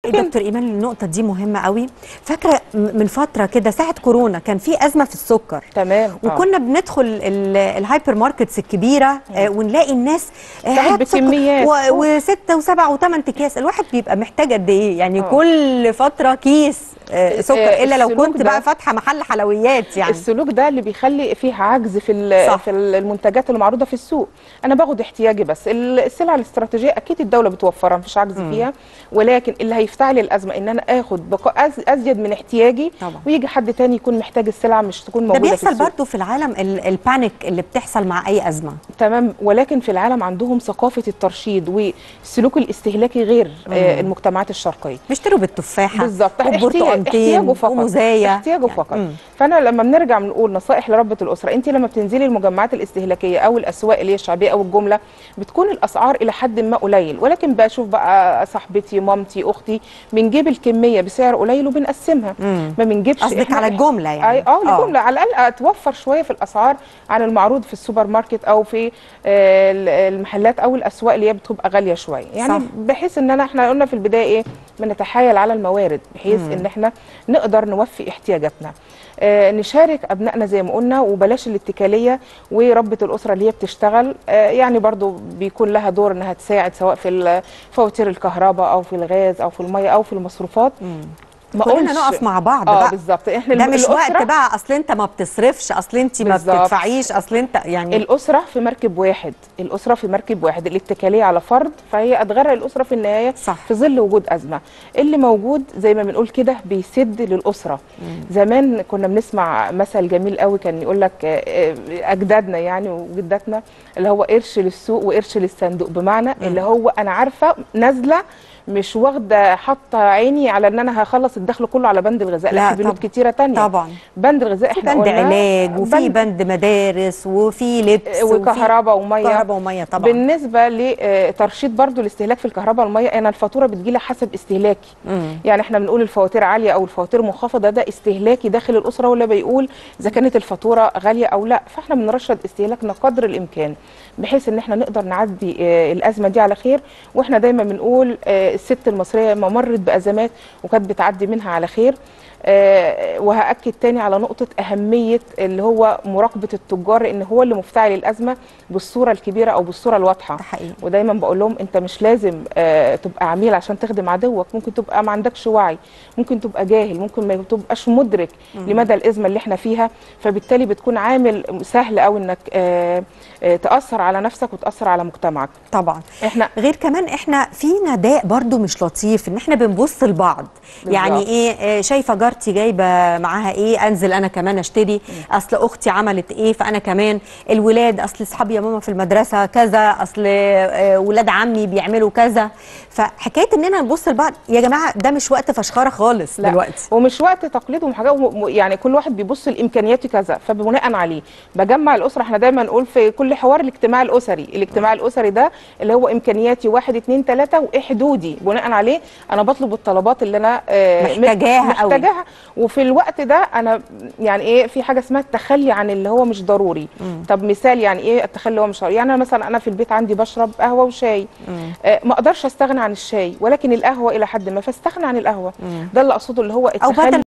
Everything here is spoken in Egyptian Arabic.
تصدقي دكتور ايمان النقطه دي مهمه قوي فاكره م- من فتره كده ساعه كورونا كان في ازمه في السكر تمام آه. وكنا بندخل ال- الهايبر ماركتس الكبيره آه، ونلاقي الناس آه، تاخد هات سكر بكميات. و- وستة وسبعة وثمان اكياس الواحد بيبقى محتاج قد ايه يعني آه. كل فتره كيس آه، سكر آه، الا لو السلوك كنت ده- بقى فاتحه محل حلويات يعني السلوك ده اللي بيخلي فيه عجز في ال- صح. في المنتجات اللي معروضه في السوق انا باخد احتياجي بس ال- السلع الاستراتيجيه اكيد الدوله بتوفرها مفيش عجز فيها ولكن اللي هيفتح لي الازمه ان انا اخد بقاء أز- ازيد من احتياجي طبعا. ويجي حد تاني يكون محتاج السلعه مش تكون ده موجوده في بيحصل السوق برضه في العالم ال- البانيك اللي بتحصل مع اي ازمه تمام ولكن في العالم عندهم ثقافه الترشيد والسلوك الاستهلاكي غير آه، المجتمعات الشرقيه بيشتروا بالتفاحه بالظبط احتياج- وبرتقانتين احتياجه فقط ومزايا احتياجه يعني. فقط مم. فانا لما بنرجع بنقول نصائح لربة الاسره انت لما بتنزلي المجمعات الاستهلاكيه او الاسواق اللي هي الشعبيه او الجمله بتكون الاسعار الى حد ما قليل ولكن بشوف بقى صاحبتي مامتي اختي بنجيب الكميه بسعر قليل وبنقسمها مم. ما بنجيبش قصدك إحنا- على الجمله يعني أي- اه الجمله على الاقل اتوفر شويه في الاسعار عن المعروض في السوبر ماركت او في آه، ال- المحلات او الاسواق اللي هي بتبقى غاليه شويه يعني صح. بحيث ان انا احنا قلنا في البدايه ايه بنتحايل على الموارد بحيث ان احنا نقدر نوفي احتياجاتنا آه، نشارك ابنائنا زي ما قلنا وبلاش الاتكاليه وربة الاسره اللي هي بتشتغل آه، يعني برضو بيكون لها دور انها تساعد سواء في ال- فواتير الكهرباء او في الغاز او في الميه او في المصروفات ما كلنا أقولش- نقف مع بعض اه بقى بالظبط احنا ده الم- مش وقت الأسرة- بقى اصل انت ما بتصرفش اصل انت ما بالظبط. بتدفعيش اصل انت يعني الأسرة في مركب واحد الأسرة في مركب واحد الاتكالية على فرد فهي هتغرق الأسرة في النهاية صح. في ظل وجود أزمة اللي موجود زي ما بنقول كده بيسد للأسرة زمان كنا بنسمع مثل جميل قوي كان يقول لك آه، آه، أجدادنا يعني وجداتنا اللي هو قرش للسوق وقرش للصندوق بمعنى اللي هو أنا عارفة نازلة مش واخده حاطه عيني على ان انا هخلص الدخل كله على بند الغذاء لا, لا في بنود طبعا. كتيره تانية طبعا بند الغذاء في احنا بند قلنا علاج وفي بند مدارس وفي لبس وكهرباء وميه كهرباء وميه طبعا بالنسبه لترشيد برضو الاستهلاك في الكهرباء والميه انا الفاتوره بتجيلي حسب استهلاكي مم. يعني احنا بنقول الفواتير عاليه او الفواتير منخفضه ده استهلاكي داخل الاسره ولا بيقول اذا كانت الفاتوره غاليه او لا فاحنا بنرشد استهلاكنا قدر الامكان بحيث ان احنا نقدر نعدي آه، الازمه دي على خير واحنا دايما بنقول آه، الست المصريه ما مرت بازمات وكانت بتعدي منها على خير آه، وهاكد تاني على نقطه اهميه اللي هو مراقبه التجار ان هو اللي مفتعل الازمه بالصوره الكبيره او بالصوره الواضحه ده حقيقي ودايما بقول لهم انت مش لازم آه، تبقى عميل عشان تخدم عدوك ممكن تبقى ما عندكش وعي ممكن تبقى جاهل ممكن ما تبقاش مدرك لمدى الازمه اللي احنا فيها فبالتالي بتكون عامل سهل قوي انك آه، آه، تاثر على نفسك وتاثر على مجتمعك طبعا احنا غير كمان احنا في نداء برضو مش لطيف ان احنا بنبص لبعض بالظبط. يعني ايه آه، شايفه جارتي جايبه معاها ايه انزل انا كمان اشتري اصل اختي عملت ايه فانا كمان الولاد اصل اصحابي يا ماما في المدرسه كذا اصل آه، ولاد عمي بيعملوا كذا فحكايه اننا نبص لبعض يا جماعه ده مش وقت فشخره خالص لا دلوقتي ومش وقت تقليد وحاجات يعني كل واحد بيبص لامكانياته كذا فبناء عليه بجمع الاسره احنا دايما نقول في كل حوار الاجتماع الاسري الاجتماع الاسري ده اللي هو امكانياتي واحد اتنين تلاته وايه حدودي بناء عليه انا بطلب الطلبات اللي انا آه، محتاجاها قوي. محتاجاها وفي الوقت ده انا يعني ايه في حاجه اسمها التخلي عن اللي هو مش ضروري طب مثال يعني ايه التخلي اللي هو مش ضروري يعني انا مثلا انا في البيت عندي بشرب قهوه وشاي آه، ما اقدرش استغنى عن الشاي ولكن القهوه الى حد ما فاستغنى عن القهوه ده اللي اقصده اللي هو او التخلي بدل